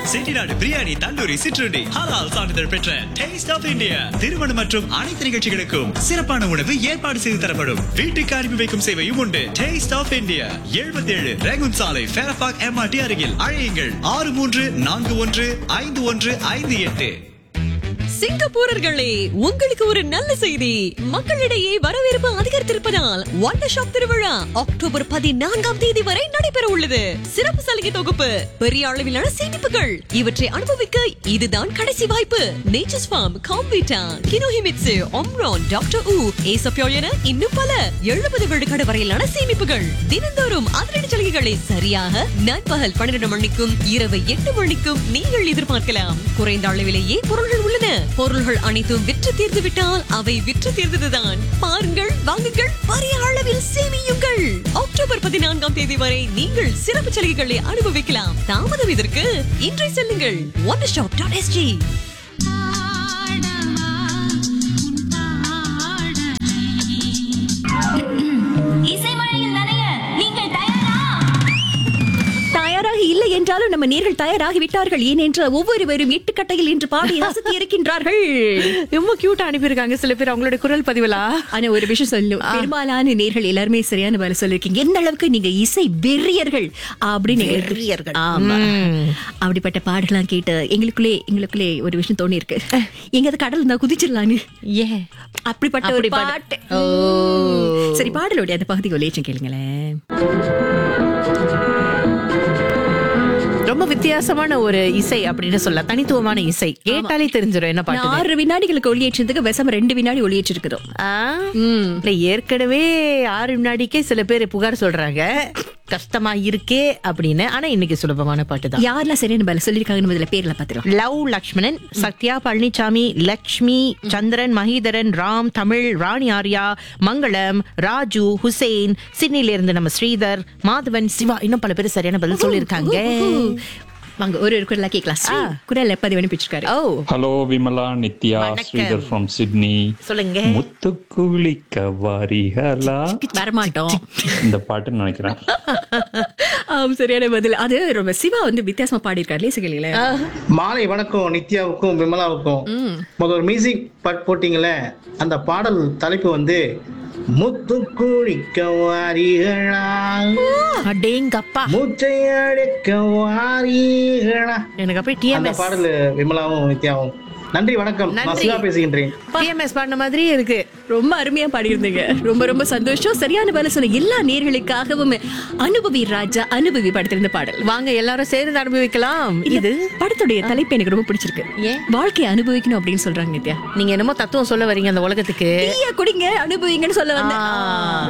செட்டிநாடு பிரியாணி தந்தூரி சிற்றுண்டி ஹலால் சான்றிதழ் பெற்ற டேஸ்ட் ஆஃப் இந்தியா திருமணம் மற்றும் அனைத்து நிகழ்ச்சிகளுக்கும் சிறப்பான உணவு ஏற்பாடு செய்து தரப்படும் வீட்டுக்கு அனுப்பி வைக்கும் சேவையும் உண்டு டேஸ்ட் ஆஃப் இந்தியா எழுபத்தி ஏழு ரேகுன் சாலை ஃபேரபாக் எம்ஆர்டி அருகில் அழையுங்கள் ஆறு மூன்று நான்கு ஒன்று ஐந்து ஒன்று ஐந்து எட்டு சிங்கப்பூரர்களே உங்களுக்கு ஒரு நல்ல செய்தி மக்களிடையே வரவேற்பு அதிகரித்திருப்பதால் வண்டர் ஷாப் திருவிழா அக்டோபர் பதினான்காம் தேதி வரை நடைபெற உள்ளது சிறப்பு சலுகை தொகுப்பு பெரிய அளவிலான சேமிப்புகள் இவற்றை அனுபவிக்க இதுதான் கடைசி வாய்ப்பு நேச்சர்ஸ் ஃபார்ம் காம்பீட்டா கினோஹிமிட்சு ஒம்ரான் டாக்டர் ஊ ஏசப்யோ என இன்னும் பல எழுபது விழுக்காடு வரையிலான சேமிப்புகள் தினந்தோறும் அதிரடி சலுகைகளை சரியாக நண்பகல் பன்னிரண்டு மணிக்கும் இரவு எட்டு மணிக்கும் நீங்கள் எதிர்பார்க்கலாம் குறைந்த அளவிலேயே பொருள்கள் உள்ளன பொருள்கள் அனைத்தும் விற்று தீர்ந்து விட்டால் அவை விற்று தீர்ந்ததுதான் பாருங்கள் வாங்குங்கள் பெரிய அளவில் சேமியுங்கள் அக்டோபர் பதினான்காம் தேதி வரை நீங்கள் சிறப்பு சலுகைகளை அனுபவிக்கலாம் தாமதம் இதற்கு இன்றை செல்லுங்கள் ஒன் ஷாப் டாட் எஸ்ஜி இசைமழையில் நனைய நீங்கள் தயாரா தயாராக இல்லை என்றாலும் நம்ம நேர்கள் தயாராகி விட்டார்கள் ஏனென்ற ஒவ்வொருவரும் எட்டு கட்டையில் என்று பாடி ரசித்து இருக்கின்றார்கள் ரொம்ப கியூட்டா அனுப்பியிருக்காங்க சில பேர் அவங்களோட குரல் பதிவுலா ஆனா ஒரு விஷயம் சொல்லணும் பெரும்பாலான நேர்கள் எல்லாருமே சரியான வேலை சொல்லிருக்கீங்க எந்த அளவுக்கு நீங்க இசை வெறியர்கள் அப்படின்னு வெறியர்கள் ஆமா அப்படிப்பட்ட பாடலாம் கேட்டு எங்களுக்குள்ளே எங்களுக்குள்ளே ஒரு விஷயம் தோணி இருக்கு எங்க அது கடல் இருந்தா குதிச்சிடலான்னு ஏ அப்படிப்பட்ட ஒரு அப்படிப்பட்ட- பாட்டு சரி பாடலோடைய அந்த பகுதி ஒலியேற்றம் கேளுங்களேன் ரொம்ப வித்தியாசமான ஒரு இசை அப்படின்னு சொல்ல தனித்துவமான இசை கேட்டாலே தெரிஞ்சிடும் என்ன பாட்டு ஆறு வினாடிகளுக்கு ஒளியேற்றதுக்கு விஷம் ரெண்டு வினாடி ஒளியேற்றிருக்கிறோம் ஆ? இல்ல ஏற்கனவே ஆறு வினாடிக்கே சில பேர் புகார் சொல்றாங்க கஷ்டமா இருக்கே அப்படின்னு ஆனா இன்னைக்கு சுலபமான பாட்டு தான் யாரெல்லாம் சரியான பதில் சொல்லியிருக்காங்கன்னு முதல்ல பேர்ல பாத்துருவோம் லவ் லக்ஷ்மணன் சத்யா பழனிசாமி லக்ஷ்மி சந்திரன் மஹிதரன் ராம் தமிழ் ராணி ஆர்யா மங்களம் ராஜு ஹுசேன் சிட்னில இருந்து நம்ம ஸ்ரீதர் மாதவன் சிவா இன்னும் பல பேர் சரியான பதில் சொல்லியிருக்காங்க வாங்க ஒரு ஒரு குரலா கேட்கலாம் ஸ்ரீ குரல் பதிவு அனுப்பிச்சிருக்காரு ஓ ஹலோ விமலா நித்யா வணக்கம். ஸ்ரீதர் ஃப்ரம் சிட்னி சொல்லுங்க முத்து குளிக்க வாரிகளா வரமாட்டோம் இந்த பாட்டுன்னு நினைக்கிறேன் ஆம், சரியான பதில் அது ரொம்ப சிவா வந்து வித்தியாசமா பாடியிருக்காரு லேசுகளே மாலை வணக்கம் நித்யாவுக்கும் விமலாவுக்கும் முதல் ஒரு மியூசிக் பாட் போட்டீங்களே அந்த பாடல் தலைப்பு வந்து முத்து குளிக்க வாரிகளா அடேங்கப்பா மூச்சை அடைக்க வாரிகளா எனக்கு அப்படியே அந்த டிஎம்எஸ் பாடல் விமலாவும் நித்யாவும் நன்றி வணக்கம் நான் நன்றி. சிவா பேசுகின்றேன் டிஎம்எஸ் பாடின மாதிரியே இருக்கு ரொம்ப அருமையா பாடியிருந்தீங்க ரொம்ப ரொம்ப சந்தோஷம் சரியான பதில் சொன்ன எல்லா நேர்களுக்காகவும் அனுபவி ராஜா அனுபவி படத்திலிருந்து பாடல் வாங்க எல்லாரும் சேர்ந்து அனுபவிக்கலாம் இது இது படத்துடைய தலைப்பு எனக்கு ரொம்ப பிடிச்சிருக்கு ஏன்? வாழ்க்கையை அனுபவிக்கணும் அப்படின்னு சொல்றாங்க நித்யா நீங்க என்னமோ தத்துவம் சொல்ல வரீங்க அந்த உலகத்துக்கு டீயை குடிங்க அனுபவிங்கன்னு சொல்ல வந்தேன் ஆ.